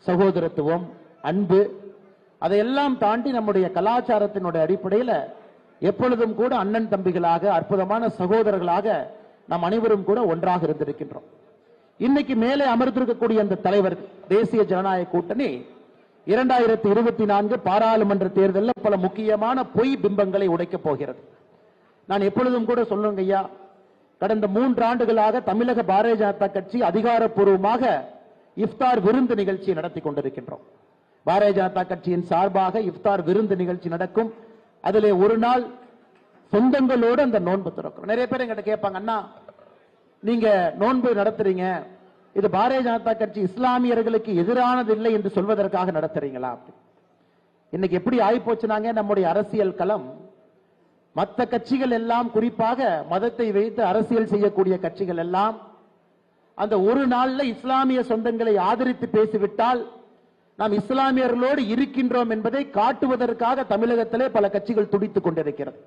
சகோதரத்துவம் அன்பு அதையெல்லாம் தாண்டி நம்முடைய கலாச்சாரத்தினுடைய அடிப்படையில எப்பொழுதும் கூட அண்ணன் தம்பிகளாக அற்புதமான சகோதரர்களாக நாம் அனைவரும் கூட ஒன்றாக இருந்திருக்கின்றோம் இன்னைக்கு மேலே அமர்ந்திருக்கக்கூடிய அந்த தலைவர் தேசிய ஜனநாயக கூட்டணி இரண்டாயிரத்தி இருபத்தி நான்கு பாராளுமன்ற தேர்தலில் பல முக்கியமான பொய் பிம்பங்களை உடைக்கப் போகிறது நான் எப்பொழுதும் கூட சொல்லுங்க ஐயா கடந்த மூன்று ஆண்டுகளாக தமிழக பாரதிய ஜனதா கட்சி அதிகாரப்பூர்வமாக இஃப்தார் விருந்து நிகழ்ச்சி நடத்தி கொண்டிருக்கின்றோம் பாரதிய ஜனதா கட்சியின் சார்பாக இஃப்தார் விருந்து நிகழ்ச்சி நடக்கும் அதிலே ஒரு நாள் சொந்தங்களோடு அந்த நோன்பு திறக்கிறோம் நிறைய பேர் எங்கிட்ட கேட்பாங்க அண்ணா நீங்க நோன்பு நடத்துறீங்க இது பாரதிய ஜனதா கட்சி இஸ்லாமியர்களுக்கு எதிரானது இல்லை என்று சொல்வதற்காக நடத்துறீங்களா அப்படி இன்னைக்கு எப்படி ஆயிப்போச்சுனாங்க நம்முடைய அரசியல் களம் மற்ற கட்சிகள் எல்லாம் குறிப்பாக மதத்தை வைத்து அரசியல் செய்யக்கூடிய கட்சிகள் எல்லாம் அந்த ஒரு நாள்ல இஸ்லாமிய சொந்தங்களை ஆதரித்து பேசிவிட்டால் நாம் இஸ்லாமியர்களோடு இருக்கின்றோம் என்பதை காட்டுவதற்காக தமிழகத்திலே பல கட்சிகள் துடித்துக் கொண்டிருக்கிறது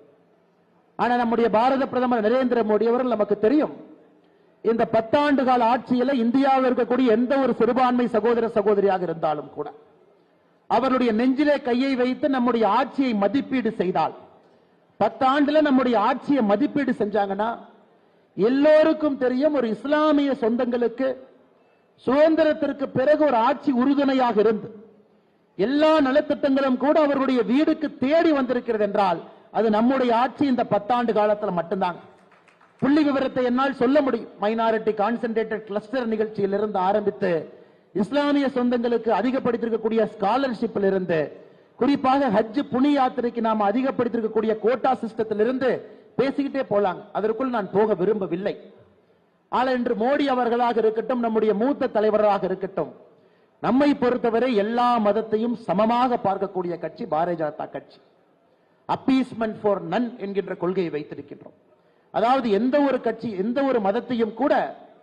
ஆனா நம்முடைய பாரத பிரதமர் நரேந்திர மோடி அவர்கள் நமக்கு தெரியும் இந்த பத்தாண்டு கால ஆட்சியில இந்தியாவில் இருக்கக்கூடிய எந்த ஒரு சிறுபான்மை சகோதர சகோதரியாக இருந்தாலும் கூட அவர்களுடைய நெஞ்சிலே கையை வைத்து நம்முடைய ஆட்சியை மதிப்பீடு செய்தால் பத்தாண்டுல நம்முடைய ஆட்சியை மதிப்பீடு செஞ்சாங்கன்னா எல்லோருக்கும் தெரியும் ஒரு இஸ்லாமிய சொந்தங்களுக்கு சுதந்திரத்திற்கு பிறகு ஒரு ஆட்சி உறுதுணையாக இருந்து எல்லா நலத்திட்டங்களும் கூட அவர்களுடைய வீடுக்கு தேடி வந்திருக்கிறது என்றால் அது நம்முடைய ஆட்சி இந்த பத்தாண்டு காலத்துல மட்டும்தான் புள்ளி விவரத்தை என்னால் சொல்ல முடியும் மைனாரிட்டி கான்சென்ட்ரேட்டட் கிளஸ்டர் நிகழ்ச்சியில் இருந்து ஆரம்பித்து இஸ்லாமிய சொந்தங்களுக்கு அதிகப்படுத்திருக்கக்கூடிய ஸ்காலர்ஷிப்பில் இருந்து குறிப்பாக ஹஜ் புனி யாத்திரைக்கு நாம் அதிகப்படுத்திருக்கக்கூடிய கோட்டா சிஸ்டத்தில் இருந்து பேசிக்கிட்டே போலாங்க அதற்குள் நான் போக விரும்பவில்லை ஆனால் இன்று மோடி அவர்களாக இருக்கட்டும் நம்முடைய மூத்த தலைவராக இருக்கட்டும் நம்மை பொறுத்தவரை எல்லா மதத்தையும் சமமாக பார்க்கக்கூடிய கட்சி பாரதிய ஜனதா கட்சி அப்பீஸ்மெண்ட் ஃபார் நன் என்கின்ற கொள்கையை வைத்திருக்கின்றோம் அதாவது எந்த ஒரு கட்சி எந்த ஒரு மதத்தையும் கூட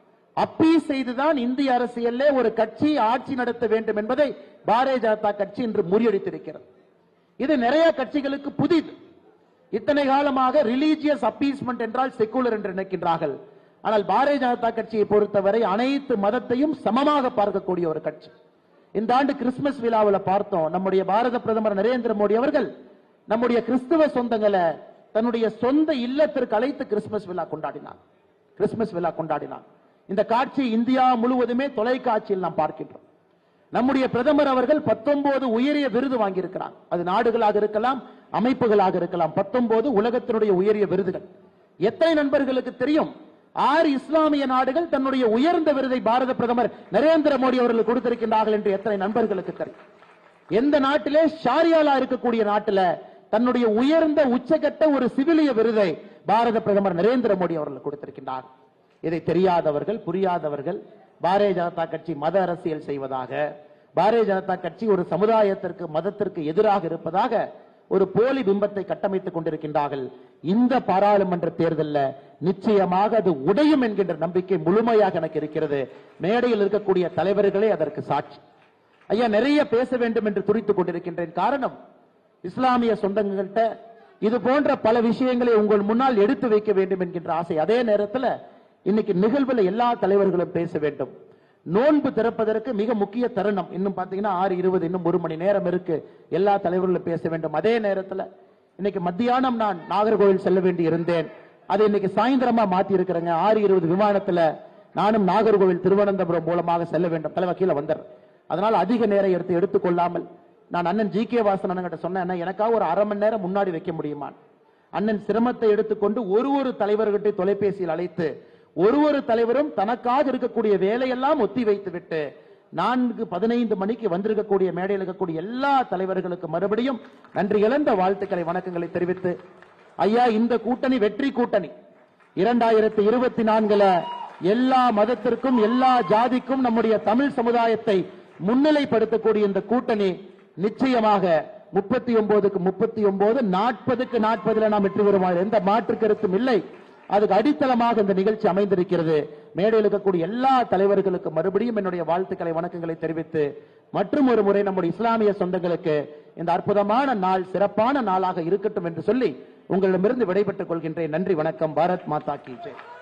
அப்பீஸ் செய்துதான் இந்திய அரசியல்ல ஒரு கட்சி ஆட்சி நடத்த வேண்டும் என்பதை பாரதிய ஜனதா கட்சி இன்று முறியடித்திருக்கிறது இது நிறைய கட்சிகளுக்கு புதிது இத்தனை காலமாக ரிலீஜியஸ் அப்பீஸ்மெண்ட் என்றால் செக்குலர் என்று நினைக்கின்றார்கள் ஆனால் பாரதிய ஜனதா கட்சியை பொறுத்தவரை அனைத்து மதத்தையும் சமமாக பார்க்கக்கூடிய ஒரு கட்சி இந்த ஆண்டு கிறிஸ்துமஸ் விழாவில் பார்த்தோம் நம்முடைய பாரத பிரதமர் நரேந்திர மோடி அவர்கள் நம்முடைய கிறிஸ்துவ சொந்தங்களை தன்னுடைய சொந்த இல்லத்திற்கு அழைத்து கிறிஸ்துமஸ் விழா கொண்டாடினார் கிறிஸ்துமஸ் விழா கொண்டாடினார் இந்த காட்சி இந்தியா முழுவதுமே தொலைக்காட்சியில் நாம் பார்க்கின்றோம் நம்முடைய பிரதமர் அவர்கள் 19 உயரிய விருது வாங்கியிருக்கிறார் அது நாடுகளாக இருக்கலாம் அமைப்புகளாக இருக்கலாம் 19 உலகத்தினுடைய உயரிய விருதுகள் எத்தனை நண்பர்களுக்கு தெரியும் ஆறு இஸ்லாமிய நாடுகள் தன்னுடைய உயர்ந்த விருதை பாரத பிரதமர் நரேந்திர மோடி அவர்கள் கொடுத்திருக்கின்றார்கள் என்று எத்தனை நண்பர்களுக்கு தெரியும் எந்த நாட்டிலே ஷாரியாலா இருக்கக்கூடிய நாட்டில தன்னுடைய உயர்ந்த உச்சகட்ட ஒரு சிவிலிய விருதை பாரத பிரதமர் நரேந்திர மோடி அவர்கள் கொடுத்திருக்கின்றார் இதை தெரியாதவர்கள் புரியாதவர்கள் பாரதிய ஜனதா கட்சி மத அரசியல் செய்வதாக பாரதிய ஜனதா கட்சி ஒரு சமுதாயத்திற்கு மதத்திற்கு எதிராக இருப்பதாக ஒரு போலி பிம்பத்தை கட்டமைத்துக் கொண்டிருக்கின்றார்கள் இந்த பாராளுமன்ற தேர்தல்ல நிச்சயமாக அது உடையும் என்கின்ற நம்பிக்கை முழுமையாக எனக்கு இருக்கிறது மேடையில் இருக்கக்கூடிய தலைவர்களே அதற்கு சாட்சி ஐயா நிறைய பேச வேண்டும் என்று துடித்துக் கொண்டிருக்கின்றேன் காரணம் இஸ்லாமிய சொந்தங்கள்கிட்ட இது போன்ற பல விஷயங்களை உங்கள் முன்னால் எடுத்து வைக்க வேண்டும் என்கின்ற ஆசை அதே நேரத்தில் இன்னைக்கு நிகழ்வுல எல்லா தலைவர்களும் பேச வேண்டும் நோன்பு திறப்பதற்கு மிக முக்கிய தருணம் இன்னும் பாத்தீங்கன்னா ஆறு இருபது இன்னும் ஒரு மணி நேரம் இருக்கு எல்லா தலைவர்களும் பேச வேண்டும் அதே நேரத்தில் இன்னைக்கு மத்தியானம் நான் நாகர்கோவில் செல்ல வேண்டி இருந்தேன் அதை இன்னைக்கு சாயந்தரமா மாத்தி இருக்கிறேங்க ஆறு இருபது விமானத்துல நானும் நாகர்கோவில் திருவனந்தபுரம் மூலமாக செல்ல வேண்டும் தலைவர் கீழே வந்தார் அதனால் அதிக நேரம் எடுத்து எடுத்துக்கொள்ளாமல் நான் அண்ணன் ஜி கே வாசன் அண்ணன் சொன்னேன் "அண்ணா, எனக்காக ஒரு அரை மணி நேரம் முன்னாடி வைக்க முடியுமா அண்ணன் சிரமத்தை எடுத்துக்கொண்டு ஒரு ஒரு தலைவர்கிட்ட தொலைபேசியில் அழைத்து ஒரு ஒரு தலைவரும் தனக்காக இருக்கக்கூடிய வேலையெல்லாம் ஒத்தி வைத்து விட்டு நான்கு பதினைந்து மணிக்கு வந்திருக்கக்கூடிய மேடையில் இருக்கக்கூடிய எல்லா தலைவர்களுக்கு மறுபடியும் நன்றி இழந்த வாழ்த்துக்களை வணக்கங்களை தெரிவித்து ஐயா இந்த கூட்டணி வெற்றி கூட்டணி இரண்டாயிரத்தி இருபத்தி நான்குல எல்லா மதத்திற்கும் எல்லா ஜாதிக்கும் நம்முடைய தமிழ் சமுதாயத்தை முன்னிலைப்படுத்தக்கூடிய இந்த கூட்டணி நிச்சயமாக முப்பத்தி ஒன்பதுக்கு முப்பத்தி ஒன்பது நாற்பதுக்கு நாற்பதுல நாம் வெற்றி பெறுவோம் எந்த மாற்று கருத்தும் இல்லை அதுக்கு அடித்தளமாக இந்த நிகழ்ச்சி அமைந்திருக்கிறது மேடையில் இருக்கக்கூடிய எல்லா தலைவர்களுக்கு மறுபடியும் என்னுடைய வாழ்த்துக்களை வணக்கங்களை தெரிவித்து மற்றும் ஒரு முறை நம்முடைய இஸ்லாமிய சொந்தங்களுக்கு இந்த அற்புதமான நாள் சிறப்பான நாளாக இருக்கட்டும் என்று சொல்லி உங்களிடமிருந்து விடைபெற்றுக் கொள்கின்றேன் நன்றி வணக்கம் பாரத் மாதா கி ஜெய்